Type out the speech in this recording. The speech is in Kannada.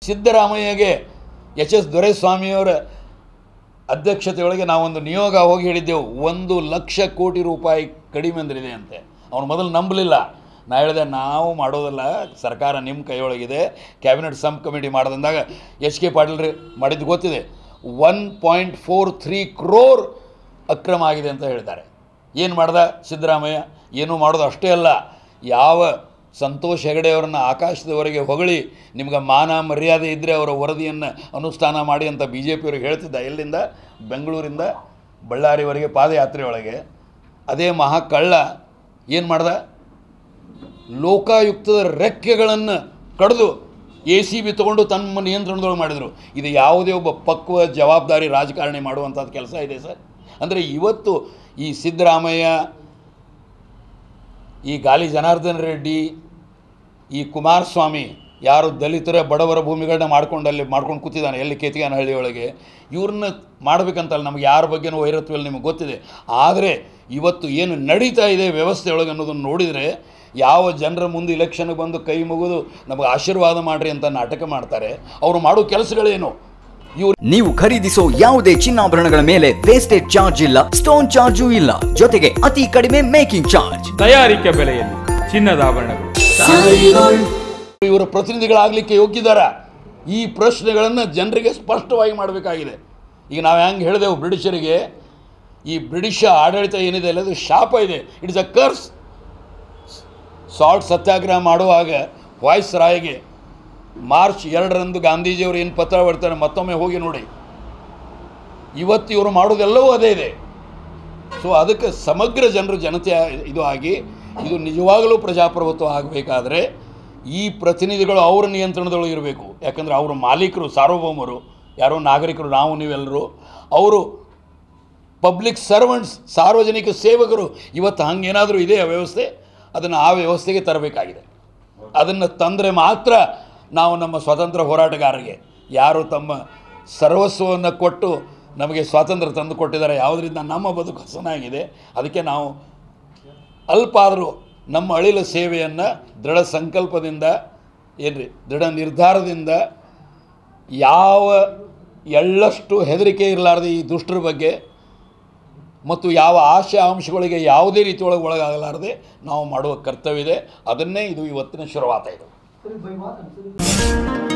ಸಿದ್ದರಾಮಯ್ಯಗೆ ಎಚ್ ಎಸ್ ದೊರೆಸ್ವಾಮಿಯವರ ಅಧ್ಯಕ್ಷತೆಯೊಳಗೆ ನಾವೊಂದು ನಿಯೋಗ ಹೋಗಿ ಹೇಳಿದ್ದೆವು ಒಂದು ಲಕ್ಷ ಕೋಟಿ ರೂಪಾಯಿ ಕಡಿಮೆ ಅಂದ್ರಿದೆ ಅಂತೆ ಅವನು ಮೊದಲು ನಂಬಲಿಲ್ಲ ನಾ ಹೇಳಿದೆ ನಾವು ಮಾಡೋದಲ್ಲ ಸರ್ಕಾರ ನಿಮ್ಮ ಕೈಯೊಳಗಿದೆ ಕ್ಯಾಬಿನೆಟ್ ಸಬ್ ಕಮಿಟಿ ಮಾಡೋದಂದಾಗ ಎಚ್ ಕೆ ಪಾಟೀಲ್ ರೀ ಮಾಡಿದ್ದು ಗೊತ್ತಿದೆ one point four three crore ಅಕ್ರಮ ಆಗಿದೆ ಅಂತ ಹೇಳ್ತಾರೆ ಏನು ಮಾಡ್ದ ಸಿದ್ದರಾಮಯ್ಯ ಏನೂ ಮಾಡೋದು ಅಷ್ಟೇ ಅಲ್ಲ ಯಾವ ಸಂತೋಷ್ ಹೆಗಡೆ ಅವರನ್ನು ಆಕಾಶದವರೆಗೆ ಹೊಗಳಿ ನಿಮ್ಗೆ ಮಾನ ಮರ್ಯಾದೆ ಇದ್ದರೆ ಅವರ ವರದಿಯನ್ನು ಅನುಷ್ಠಾನ ಮಾಡಿ ಅಂತ ಬಿ ಜೆ ಪಿಯವ್ರಿಗೆ ಹೇಳ್ತಿದ್ದ ಎಲ್ಲಿಂದ ಬೆಂಗಳೂರಿಂದ ಬಳ್ಳಾರಿವರೆಗೆ ಪಾದಯಾತ್ರೆಯೊಳಗೆ ಅದೇ ಮಹಾಕಳ್ಳ ಏನು ಮಾಡ್ದ ಲೋಕಾಯುಕ್ತದ ರೆಕ್ಕೆಗಳನ್ನು ಕಡಿದು ಎ ಸಿ ಬಿ ತೊಗೊಂಡು ತಮ್ಮ ನಿಯಂತ್ರಣದೊಳಗೆ ಮಾಡಿದರು ಇದು ಯಾವುದೇ ಒಬ್ಬ ಪಕ್ವ ಜವಾಬ್ದಾರಿ ರಾಜಕಾರಣಿ ಮಾಡುವಂಥದ್ದು ಕೆಲಸ ಇದೆ ಸರ್ ಅಂದರೆ ಇವತ್ತು ಈ ಸಿದ್ದರಾಮಯ್ಯ ಈ ಗಾಲಿ ಜನಾರ್ದನ್ ರೆಡ್ಡಿ ಈ ಕುಮಾರಸ್ವಾಮಿ ಯಾರು ದಲಿತರ ಬಡವರ ಭೂಮಿಗಳನ್ನ ಮಾಡ್ಕೊಂಡು ಅಲ್ಲಿ ಮಾಡ್ಕೊಂಡು ಕೂತಿದ್ದಾನೆ ಎಲ್ಲಿ ಕೇತಿಗಾನಹಳ್ಳಿ ಒಳಗೆ ಇವ್ರನ್ನ ಮಾಡ್ಬೇಕಂತಲ್ಲ ನಮ್ಗೆ ಯಾರ ಬಗ್ಗೆನೂ ವೈರತ್ವ ಇಲ್ಲ ನಿಮಗೆ ಗೊತ್ತಿದೆ ಆದರೆ ಇವತ್ತು ಏನು ನಡೀತಾ ಇದೆ ವ್ಯವಸ್ಥೆ ಒಳಗೆ ಅನ್ನೋದನ್ನು ನೋಡಿದರೆ ಯಾವ ಜನರ ಮುಂದೆ ಇಲೆಕ್ಷನ್ಗೆ ಬಂದು ಕೈ ಮುಗಿದು ನಮಗೆ ಆಶೀರ್ವಾದ ಮಾಡಿರಿ ಅಂತ ನಾಟಕ ಮಾಡ್ತಾರೆ ಅವರು ಮಾಡೋ ಕೆಲಸಗಳೇನು ಇವ್ರು ನೀವು ಖರೀದಿಸೋ ಯಾವುದೇ ಚಿನ್ನಾಭರಣಗಳ ಮೇಲೆ ವೇಸ್ಟೇಜ್ ಚಾರ್ಜ್ ಇಲ್ಲ ಸ್ಟೋನ್ ಚಾರ್ಜು ಇಲ್ಲ ಜೊತೆಗೆ ಅತಿ ಕಡಿಮೆ ಮೇಕಿಂಗ್ ಚಾರ್ಜ್ ತಯಾರಿಕೆ ಬೆಲೆಯಲ್ಲಿ ಚಿನ್ನದ ಆಭರಣಗಳು ಇವರ ಪ್ರತಿನಿಧಿಗಳಾಗಲಿಕ್ಕೆ ಯೋಗ್ಯದಾರ ಈ ಪ್ರಶ್ನೆಗಳನ್ನು ಜನರಿಗೆ ಸ್ಪಷ್ಟವಾಗಿ ಮಾಡಬೇಕಾಗಿದೆ ಈಗ ನಾವು ಹೆಂಗೆ ಹೇಳಿದೆವು ಬ್ರಿಟಿಷರಿಗೆ ಈ ಬ್ರಿಟಿಷ್ ಆಡಳಿತ ಏನಿದೆ ಅಲ್ಲ ಅದು ಶಾಪ ಇದೆ ಇಟ್ಸ್ ಅ ಕರ್ಸ್ ಸಾಲ್ಟ್ ಸತ್ಯಾಗ್ರಹ ಮಾಡುವಾಗ ವಾಯ್ಸ್ ರಾಯ್ಗೆ ಮಾರ್ಚ್ ಎರಡರಂದು ಗಾಂಧೀಜಿಯವರು ಏನು ಪತ್ರ ಬರ್ತಾರೆ ಮತ್ತೊಮ್ಮೆ ಹೋಗಿ ನೋಡಿ ಇವತ್ತು ಇವರು ಮಾಡೋದೆಲ್ಲವೂ ಅದೇ ಇದೆ ಸೊ ಅದಕ್ಕೆ ಸಮಗ್ರ ಜನರು ಜನತೆ ಇದು ಆಗಿ ಇದು ನಿಜವಾಗಲೂ ಪ್ರಜಾಪ್ರಭುತ್ವ ಆಗಬೇಕಾದ್ರೆ ಈ ಪ್ರತಿನಿಧಿಗಳು ಅವರ ನಿಯಂತ್ರಣದೊಳಗೆ ಇರಬೇಕು ಯಾಕಂದರೆ ಅವರು ಮಾಲೀಕರು ಸಾರ್ವಭೌಮರು ಯಾರೋ ನಾಗರಿಕರು ನಾವು ನೀವೆಲ್ಲರೂ ಅವರು ಪಬ್ಲಿಕ್ ಸರ್ವೆಂಟ್ಸ್ ಸಾರ್ವಜನಿಕ ಸೇವಕರು ಇವತ್ತು ಹಂಗೇನಾದರೂ ಇದೆ ಆ ವ್ಯವಸ್ಥೆ ಅದನ್ನು ಆ ವ್ಯವಸ್ಥೆಗೆ ತರಬೇಕಾಗಿದೆ ಅದನ್ನು ತಂದರೆ ಮಾತ್ರ ನಾವು ನಮ್ಮ ಸ್ವಾತಂತ್ರ್ಯ ಹೋರಾಟಗಾರರಿಗೆ ಯಾರು ತಮ್ಮ ಸರ್ವಸ್ವವನ್ನು ಕೊಟ್ಟು ನಮಗೆ ಸ್ವಾತಂತ್ರ್ಯ ತಂದು ಕೊಟ್ಟಿದ್ದಾರೆ ಯಾವುದರಿಂದ ನಮ್ಮ ಬದುಕು ಹಸನಾಗಿದೆ ಅದಕ್ಕೆ ನಾವು ಅಲ್ಪ ಆದರೂ ನಮ್ಮ ಅಳಿಲ ಸೇವೆಯನ್ನು ದೃಢ ಸಂಕಲ್ಪದಿಂದ ಏನ್ರಿ ದೃಢ ನಿರ್ಧಾರದಿಂದ ಯಾವ ಎಳ್ಳಷ್ಟು ಹೆದರಿಕೆ ಇರಲಾರ್ದೆ ಈ ದುಷ್ಟರ ಬಗ್ಗೆ ಮತ್ತು ಯಾವ ಆಶೆ ಅಂಶಗಳಿಗೆ ಯಾವುದೇ ರೀತಿಯೊಳಗೆ ಒಳಗಾಗಲಾರದೆ ನಾವು ಮಾಡುವ ಕರ್ತವ್ಯ ಇದೆ ಅದನ್ನೇ ಇದು ಇವತ್ತಿನ ಶುರುವಾತ ಇದು